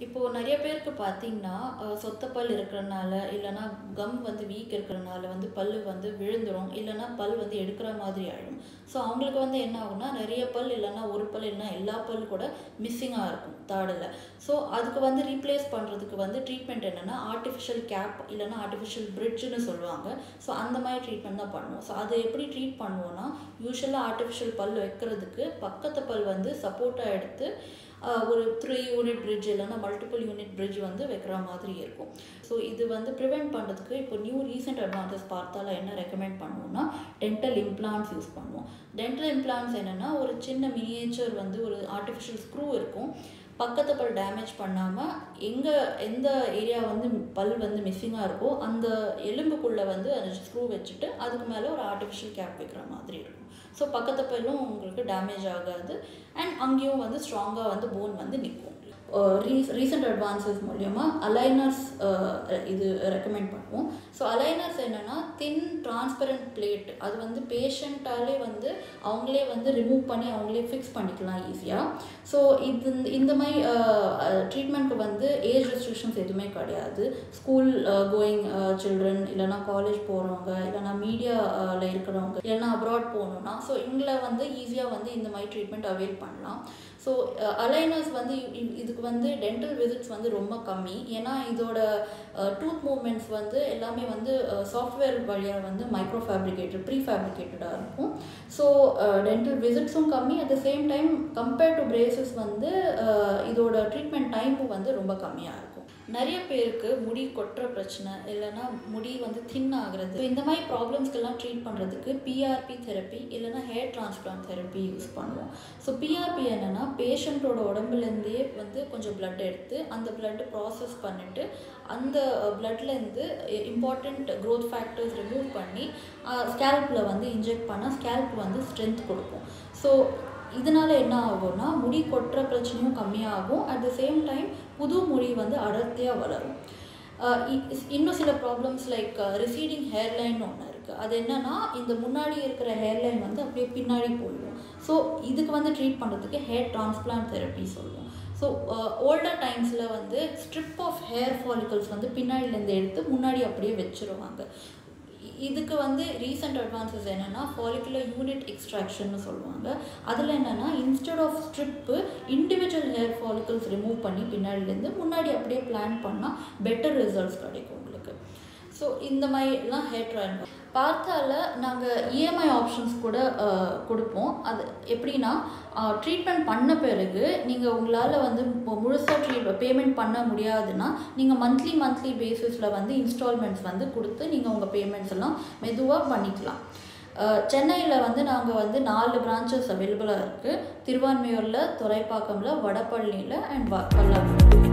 இப்போது நிறைய பேருக்கு பார்த்தீங்கன்னா அஹ், சொத்த பல் இருக்கிறனால இல்லைன்னா கம் வந்து வீக் இருக்கிறனால வந்து பல் வந்து விழுந்துரும் இல்லைன்னா பல் வந்து எடுக்கிற மாதிரி ஆகிடும் ஸோ அவங்களுக்கு வந்து என்ன ஆகும்னா நிறைய பல் இல்லைன்னா ஒரு பல் இல்லைன்னா எல்லா பல் கூட மிஸ்ஸிங்காக இருக்கும் தாடில் ஸோ அதுக்கு வந்து ரீப்ளேஸ் பண்ணுறதுக்கு வந்து ட்ரீட்மெண்ட் என்னென்னா ஆர்டிஃபிஷியல் கேப் இல்லைன்னா ஆர்டிஃபிஷியல் பிரிட்ஜுன்னு சொல்லுவாங்க ஸோ அந்த மாதிரி ட்ரீட்மெண்ட் தான் பண்ணுவோம் ஸோ அதை எப்படி ட்ரீட் பண்ணுவோம்னா யூஸ்வலாக ஆர்டிஃபிஷியல் பல் வைக்கிறதுக்கு பக்கத்து பல் வந்து சப்போர்ட்டாக எடுத்து ஆஹ், ஒரு த்ரீ யூனிட் பிரிட்ஜ் இல்லைன்னா மல்டிபிள் யூனிட் பிரிட்ஜ் வந்து வைக்கிற மாதிரி இருக்கும் ஸோ இது வந்து ப்ரிவெண்ட் பண்ணுறதுக்கு இப்போ நியூ ரீசெண்ட் அட்வான்சஸ் பார்த்தால என்ன ரெக்கமெண்ட் பண்ணுவோம்னா டென்டல் இம்ப்ளான்ஸ் யூஸ் பண்ணுவோம் டென்டல் இம்ப்ளான்ஸ் என்னென்னா ஒரு சின்ன மினியேச்சர் வந்து ஒரு ஆர்டிஃபிஷியல் ஸ்க்ரூ இருக்கும் பக்கத்து பல் டேமேஜ் பண்ணாமல் எங்கே எந்த ஏரியா வந்து பல் வந்து மிஸ்ஸிங்காக இருக்கோ அந்த எலும்புக்குள்ளே வந்து அந்த ஸ்க்ரூ வச்சுட்டு அதுக்கு மேலே ஒரு ஆர்டிஃபிஷியல் கேப் வைக்கிற மாதிரி இருக்கும் ஸோ பக்கத்து பல்லும் உங்களுக்கு டேமேஜ் ஆகாது அண்ட் அங்கேயும் வந்து ஸ்ட்ராங்காக வந்து போன் வந்து நிற்கும் ரீசெண்ட் அட்வான்சஸ் மூலயமா அலைனர்ஸ் இது ரெக்கமெண்ட் பண்ணுவோம் ஸோ அலைனர்ஸ் என்னென்னா தின் டிரான்ஸ்பரண்ட் பிளேட் அது வந்து பேஷண்ட்டாலே வந்து அவங்களே வந்து ரிமூவ் பண்ணி அவங்களே ஃபிக்ஸ் பண்ணிக்கலாம் ஈஸியாக ஸோ இது இந்த மாதிரி ட்ரீட்மெண்ட்க்கு வந்து ஏஜ் ரெஸ்ட்ரிக்ஷன்ஸ் எதுவுமே கிடையாது ஸ்கூல் கோயிங் சில்ட்ரன் இல்லைனா காலேஜ் போகிறவங்க இல்லைனா மீடியாவில் இருக்கிறவங்க இல்லைனா அப்ராட் போகணுன்னா ஸோ இவங்கள வந்து ஈஸியாக வந்து இந்த மாதிரி ட்ரீட்மெண்ட் அவைல் பண்ணலாம் ஸோ அலைனர்ஸ் வந்து இ- இ- இதுக்கு வந்து டென்டல் விசிட்ஸ் வந்து ரொம்ப கம்மி ஏன்னா இதோட டூத் மூமெண்ட்ஸ் வந்து எல்லாமே வந்து சாஃப்ட்வேர் வழியாக வந்து மைக்ரோ ஃபேப்ரிகேட்டட் ப்ரீ ஃபேப்ரிகேட்டடாக இருக்கும் ஸோ டென்டல் விசிட்ஸும் கம்மி at the same time compared to braces வந்து அஹ், இதோட ட்ரீட்மெண்ட் டைமும் வந்து ரொம்ப கம்மியாக இருக்கும் நிறைய பேருக்கு முடி கொட்டுற பிரச்சனை இல்லைன்னா முடி வந்து தின் ஆகுறது So, இந்த மாதிரி ப்ராப்ளம்ஸ்க்கெல்லாம் ட்ரீட் பண்ணுறதுக்கு பிஆர்பி தெரப்பி இல்லைன்னா ஹேர் டிரான்ஸ்பிளான்ட் தெரப்பி யூஸ் பண்ணுவோம் ஸோ பிஆர்பி என்னென்னா பேஷண்ட்டோட உடம்புலேருந்தே வந்து கொஞ்சம் blood எடுத்து அந்த blood ப்ராசஸ் பண்ணிவிட்டு அந்த பிளட்லேருந்து இம்பார்ட்டண்ட் growth ஃபேக்டர்ஸ் ரிமூவ் பண்ணி ஸ்கேல்பில் வந்து இன்ஜெக்ட் பண்ணால் ஸ்கேல்ப் வந்து ஸ்ட்ரென்த் கொடுக்கும் ஸோ இதனால என்ன ஆகும்னா முடி கொட்டுற பிரச்சனையும் கம்மியாகும் அட் த சேம் டைம் புது முடி வந்து அடர்த்தியாக வளரும் அஹ் இ- இன்னும் சில ப்ராப்ளம்ஸ் லைக் ரிசீடிங் ஹேர்லைன் ஒன்று இருக்குது அது என்னன்னா இந்த முன்னாடி இருக்கிற ஹேர்லைன் வந்து அப்படியே பின்னாடி போயிடும் ஸோ இதுக்கு வந்து ட்ரீட் பண்ணுறதுக்கு ஹேர் டிரான்ஸ்பிளான்ட் தெரப்பி சொல்லுவோம் ஸோ ஓல்டர் டைம்ஸில் வந்து ஸ்ட்ரிப் ஆஃப் ஹேர் ஃபாலிகல்ஸ் வந்து பின்னாடிலேருந்து எடுத்து முன்னாடி அப்படியே வச்சிருவாங்க இ- இதுக்கு வந்து ரீசெண்ட் அட்வான்சஸ் என்னென்னா ஃபாலிகுலர் யூனிட் எக்ஸ்ட்ராக்ஷன்னு சொல்லுவாங்க அதில் என்னென்னா instead of strip individual hair follicles remove பண்ணி பின்னாடிலேருந்து முன்னாடி அப்படியே பிளான் பண்ணால் பெட்டர் ரிசல்ட்ஸ் கிடைக்கும் உங்களுக்கு ஸோ இந்த மாதிரிலாம் ஹேர் ட்ரையல் பார்த்தால நாங்கள் இஎம்ஐ ஆப்ஷன்ஸ் கூட அஹ், கொடுப்போம் அது எப்படின்னா ட்ரீட்மெண்ட் பண்ண பிறகு நீங்கள் உங்களால் வந்து மு- முழுசா ட்ரீட் பேமெண்ட் பண்ண முடியாதுன்னா நீங்கள் மந்த்லி மந்த்லி பேசிஸில் வந்து இன்ஸ்டால்மெண்ட்ஸ் வந்து கொடுத்து நீங்கள் உங்கள் பேமெண்ட்ஸ் எல்லாம் மெதுவாக பண்ணிக்கலாம் சென்னையில் வந்து நாங்கள் வந்து நாலு பிரான்ச்சஸ் அவைலபிளாக இருக்குது திருவான்மையூரில் துறைப்பாக்கமில் வடபழனியில் அண்ட் பல்லாவரம்